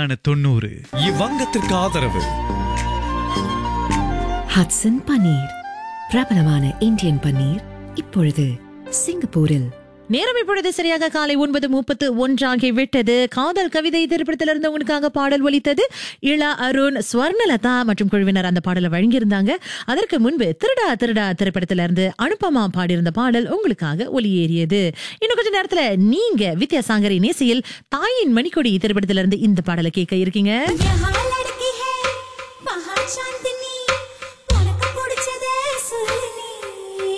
சரியான தொண்ணூறு இவ்வங்கத்திற்கு ஆதரவு ஹட்சன் பன்னீர் பிரபலமான இந்தியன் பன்னீர் இப்பொழுது சிங்கப்பூரில் நேரம் இப்பொழுது சரியாக காலை ஒன்பது முப்பத்து ஒன்றாகி விட்டது காதல் கவிதை திரைப்படத்திலிருந்து உங்களுக்காக பாடல் ஒலித்தது இளா அருண் ஸ்வர்ணலதா மற்றும் குழுவினர் அந்த பாடலை வழங்கியிருந்தாங்க அதற்கு முன்பு திருடா திருடா திரைப்படத்திலிருந்து அனுபமா பாடியிருந்த பாடல் உங்களுக்காக ஒலியேறியது இன்னும் கொஞ்ச நேரத்துல நீங்க வித்யாசாங்கரி நேசியில் தாயின் மணிக்கொடி திரைப்படத்திலிருந்து இந்த பாடலை கேட்க இருக்கீங்க यहाँ लड़की है वहाँ चांदनी உனக்கு பிடிச்சதே சொல்லு நீ.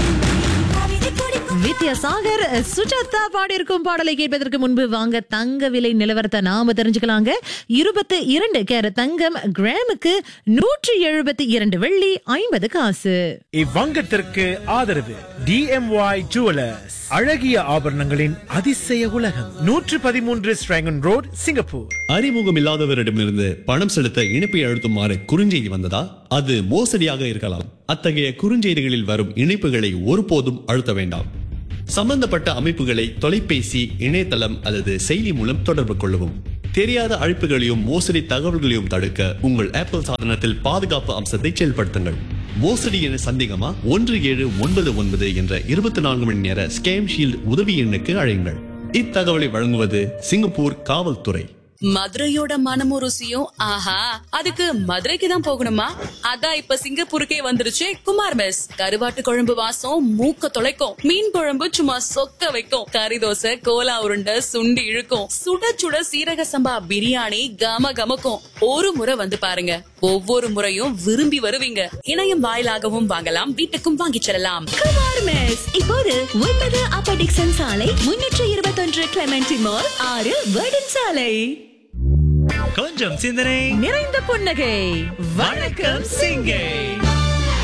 கவிதை பிடிக்கும் வித்யாசாகர் சுஜாதா பாடியிருக்கும் பாடலை கேட்பதற்கு முன்பு வாங்க தங்க விலை நிலவரத்தை நாம தெரிஞ்சுக்கலாங்க இருபத்தி இரண்டு கேர தங்கம் கிராமுக்கு நூற்றி எழுபத்தி இரண்டு வெள்ளி ஐம்பது காசு இவ்வங்கத்திற்கு ஆதரவு டிஎம்ஒய் ஜுவலர்ஸ் அழகிய ஆபரணங்களின் அதிசய உலகம் நூற்று பதிமூன்று ஸ்ட்ராங்கன் ரோட் சிங்கப்பூர் அறிமுகம் இல்லாதவரிடமிருந்து பணம் செலுத்த இணைப்பை அழுத்துமாறு குறுஞ்செய்தி வந்ததா அது மோசடியாக இருக்கலாம் அத்தகைய குறுஞ்செய்திகளில் வரும் இணைப்புகளை ஒருபோதும் அழுத்த வேண்டாம் சம்பந்தப்பட்ட அமைப்புகளை தொலைபேசி இணையதளம் அல்லது செயலி மூலம் தொடர்பு கொள்ளவும் தெரியாத அழைப்புகளையும் மோசடி தகவல்களையும் தடுக்க உங்கள் ஆப்பிள் சாதனத்தில் பாதுகாப்பு அம்சத்தை செயல்படுத்துங்கள் மோசடி என சந்தேகமா ஒன்று ஏழு ஒன்பது ஒன்பது என்ற இருபத்தி நான்கு மணி நேர ஸ்கேம் ஷீல்ட் உதவி எண்ணுக்கு அழையுங்கள் இத்தகவலை வழங்குவது சிங்கப்பூர் காவல்துறை மதுரையோட மனமும் ருசியும் ஆஹா அதுக்கு மதுரைக்கு தான் போகணுமா அதான் இப்ப சிங்கப்பூருக்கே வந்துருச்சு குமார் மெஸ் கருவாட்டு குழம்பு வாசம் மூக்க தொலைக்கும் மீன் குழம்பு சும்மா சொக்க வைக்கும் கறி தோசை கோலா உருண்டை சுண்டி இழுக்கும் சுட சுட சீரக சம்பா பிரியாணி கம கமக்கும் ஒரு முறை வந்து பாருங்க ஒவ்வொரு முறையும் விரும்பி வருவீங்க இணையம் வாயிலாகவும் வாங்கலாம் வீட்டுக்கும் வாங்கிச் செல்லலாம் குமார் மெஸ் இப்போது ஒன்பது அப்ப டிக்சன் சாலை முன்னூற்று இருபத்தொன்று கிளமெண்டி மால் ஆறு வேர்டன் சாலை கொஞ்சம் சிந்தனை நிறைந்த புன்னகை வணக்கம் சிங்கை